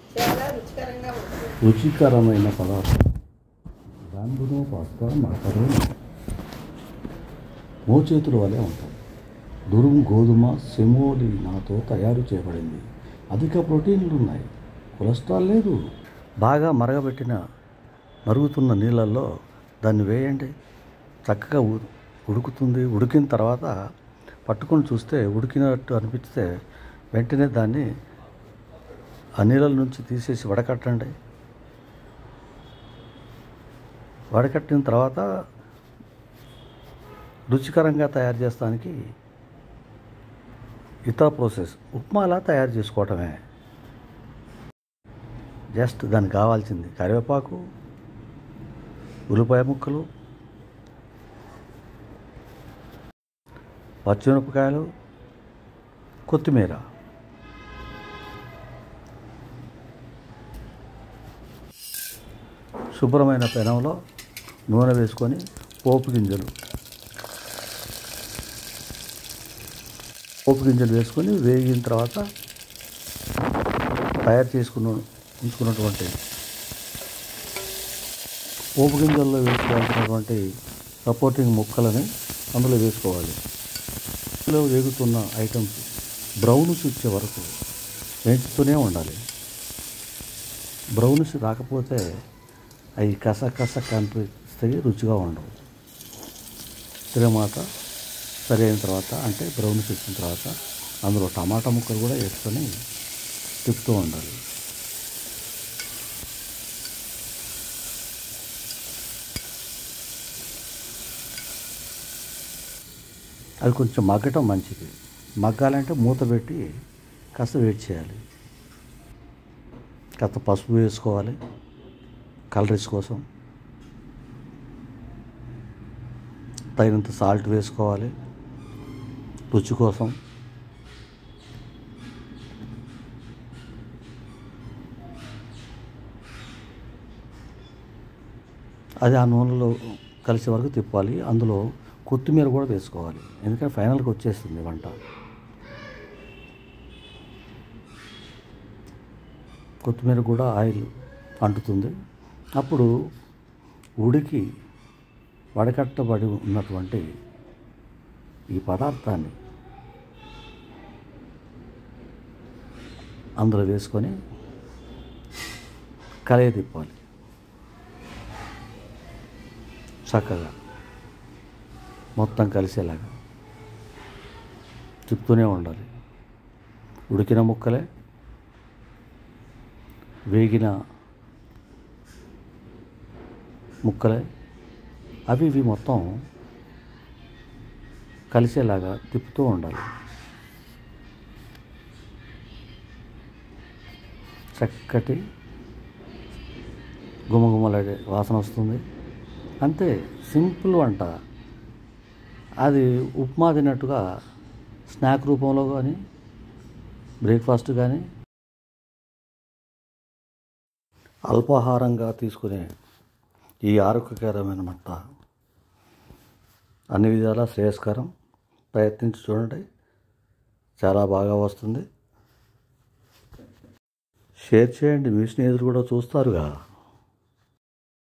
చాలా రుచికరంగా ఉంటుంది రుచికరమైన పదార్థం బ్యాంబునో పాస్తా మకరోని మోచేతుల వలె ఉంటాయి దురుం గోధుమ సెమోలినాతో తయారు చేయబడింది అధిక ప్రోటీన్లు ఉన్నాయి కొలెస్ట్రాల్ లేదు బాగా మరగబెట్టిన మరుగుతున్న నీళ్ళల్లో దాన్ని వేయండి చక్కగా ఉ- ఉడుకుతుంది ఉడికిన తర్వాత పట్టుకొని చూస్తే ఉడికినట్టు అనిపిస్తే వెంటనే దాన్ని ఆ నీళ్ళ నుంచి తీసేసి వడకట్టండి వడకట్టిన తర్వాత రుచికరంగా తయారు చేస్తానికి ఇతర ప్రాసెస్ ఉప్మాలా తయారు చేసుకోవటమే జస్ట్ దానికి కావాల్సింది కరివేపాకు ఉల్లిపాయ ముక్కలు పచ్చిమిరపకాయలు కొత్తిమీర శుభ్రమైన పెనంలో నూనె వేసుకొని పోపు గింజలు పోపు గింజలు వేసుకొని వేగిన తర్వాత తయారు చేసుకున్న ఉంచుకున్నటువంటి పోపు గింజల్లో వేసుకోవాల్సినటువంటి సపోర్టింగ్ ముక్కలని అందులో వేసుకోవాలి ఇందులో వేగుతున్న ఐటమ్స్ బ్రౌన్స్ ఇచ్చే వరకు వేయించుతూనే ఉండాలి బ్రౌన్స్ రాకపోతే అవి కస కస కనిపిస్తాయి రుచిగా ఉండవు తిరగమాత సరి అయిన తర్వాత అంటే బ్రౌన్స్ వచ్చిన తర్వాత అందులో టమాటా ముక్కలు కూడా వేసుకొని తిప్పుతూ ఉండాలి అది కొంచెం మగ్గటం మంచిది మగ్గాలంటే మూత పెట్టి కాస్త వెయిట్ చేయాలి కాస్త పసుపు వేసుకోవాలి కలరీస్ కోసం తగినంత సాల్ట్ వేసుకోవాలి రుచి కోసం అది ఆ నూనెలో కలిసే వరకు తిప్పాలి అందులో కొత్తిమీర కూడా వేసుకోవాలి ఎందుకంటే ఫైనల్కి వచ్చేస్తుంది వంట కొత్తిమీర కూడా ఆయిల్ అంటుతుంది అప్పుడు ఉడికి వడకట్టబడి ఉన్నటువంటి ఈ పదార్థాన్ని అందులో వేసుకొని కలయి తిప్పాలి చక్కగా మొత్తం కలిసేలాగా తిప్పుతూనే ఉండాలి ఉడికిన ముక్కలే వేగిన ముక్కలే అవి ఇవి మొత్తం కలిసేలాగా తిప్పుతూ ఉండాలి చక్కటి గుమగుమలాడే వాసన వస్తుంది అంతే సింపుల్ వంట అది ఉప్మా తిన్నట్టుగా స్నాక్ రూపంలో కానీ బ్రేక్ఫాస్ట్ కానీ అల్పాహారంగా తీసుకునే ఈ ఆరోగ్యకరమైన మంట అన్ని విధాలా శ్రేయస్కరం ప్రయత్నించి చూడండి చాలా బాగా వస్తుంది షేర్ చేయండి మీ స్నేహితులు కూడా చూస్తారుగా